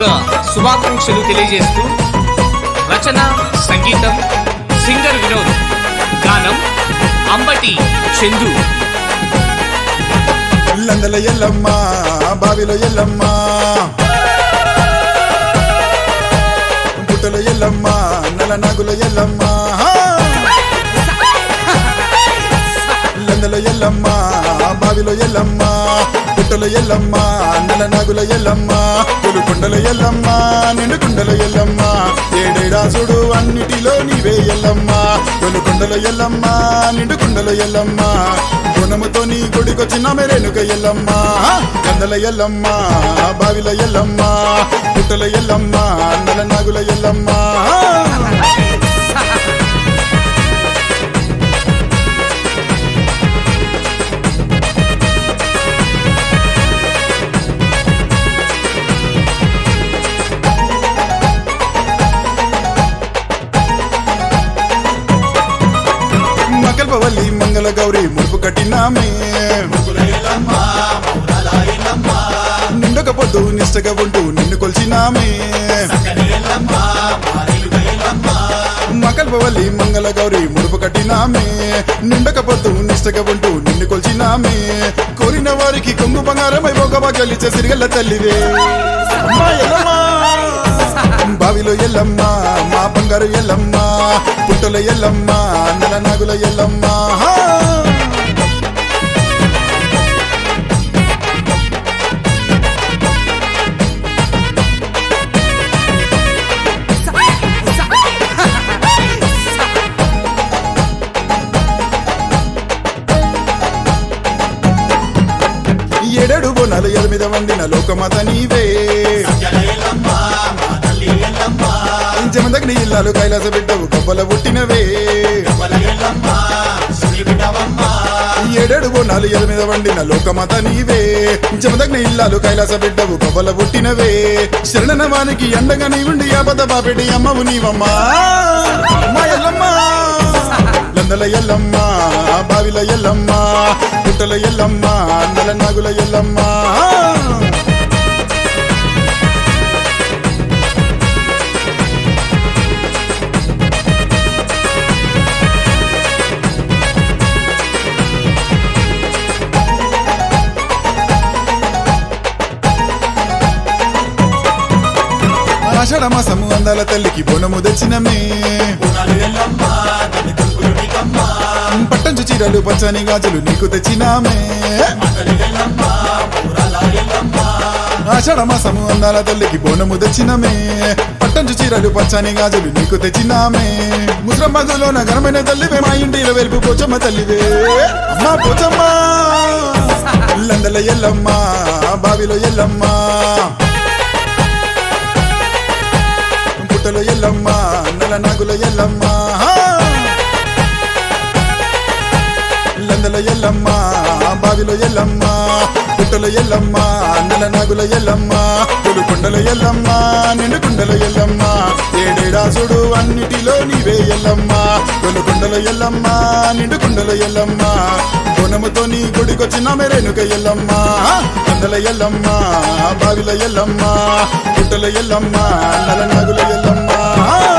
శుభాకాంక్షలు తెలియజేస్తూ రచన సంగీతం సింగర్ వినోద్ గానం అంబటి చందు లందల ఎల్లమ్మ బావిలో ఎల్లమ్మ పుట్టల ఎల్లమ్మ నల నాగుల ఎల్లమ్మ లందల ఎల్లమ్మ బావిలో ఎల్లమ్మ పుట్టల ఎల్లమ్మ నల నాగుల ఎల్లమ్మ పులుకొండల ఎల్లమ్మ నిండుకుండల ఎల్లమ్మ ఏడేడాసుడు అన్నిటిలో నీవే ఎల్లమ్మ పులుకొండల ఎల్లమ్మ నిండుకుండల ఎల్లమ్మ గుణముతో నీ గుడికొచ్చిన మెరేనుక ఎల్లమ్మ కందల ఎల్లమ్మ బావిల ఎల్లమ్మ పుట్టల ఎల్లమ్మ నల నాగుల ఎల్లమ్మ మకల్పవల్లి మంగళ గౌరి ముడుపు కట్టినామే నిండక పొద్దు నిష్టగా ఉంటూ నిన్ను కొల్చినామే మకల్పవల్లి మంగళ గౌరి ముడుపు కట్టినామే నిండక పొద్దు నిష్టగా ఉంటూ నిన్ను కొల్చినామే కోరిన వారికి కొంగు బంగారమై ఒక గెలిచే సిరిగల్ల తల్లివే అమ్మా ఎల్లమ్మా బావిలో ఎల్లమ్మ మా బంగారు ఎల్లమ్మ పుట్టల ఎల్లమ్మ నల నాగుల ఎల్లమ్మ ఏడేడు బోనాలు ఎనిమిద వండిన లోకమాత నీవే జమదగ్ని ఇల్లాలు కైలాస బిడ్డవు కబ్బల పుట్టినవే ఏడేడు బోనాలు ఎనిమిద వండిన లోకమాత నీవే జమదగ్ని ఇల్లాలు కైలాస బిడ్డవు కబ్బల పుట్టినవే శరణనవానికి ఎండగా నీ ఉండి ఆపద బాపెడి అమ్మవు నీవమ్మా అమ్మా ఎల్లమ్మ లందల ఎల్లమ్మ బావిల ఎల్లమ్మ పుట్టల ఎల్లమ్మ నల నాగుల ఎల్లమ్మ ఆషాఢ మాసము అందాల తల్లికి బోనము తెచ్చినమే పట్టంచు చీరలు పచ్చని గాజులు నీకు తెచ్చినామే ఆషాఢ మాసము అందాల తల్లికి బోనము తెచ్చినమే పట్టంచు చీరలు పచ్చని గాజులు నీకు తెచ్చినామే ముద్రమ్మదులో నగరమైన తల్లివే మా ఇంటిలో వెలుపు పోచమ్మ తల్లివే అమ్మా పోచమ్మ లందల ఎల్లమ్మ బావిలో ఎల్లమ్మ పుట్టల ఎల్లమ్మ నల నాగుల ఎల్లమ్మ లందల ఎల్లమ్మ బావిలో ఎల్లమ్మ పుట్టల ఎల్లమ్మ నల నాగుల ఎల్లమ్మ పులుకొండల ఎల్లమ్మ నిండుకుండల ఎల్లమ్మ ఏడేడాసుడు అన్నిటిలో నీవే ఎల్లమ్మ పులుకొండల ఎల్లమ్మ నిండుకుండల ఎల్లమ్మ గుణముతో నీ గుడికొచ్చిన మెరేనుక ఎల్లమ్మ కందల ఎల్లమ్మ బావిల ఎల్లమ్మ పుట్టల ఎల్లమ్మ నల నాగుల ఎల్లమ్మ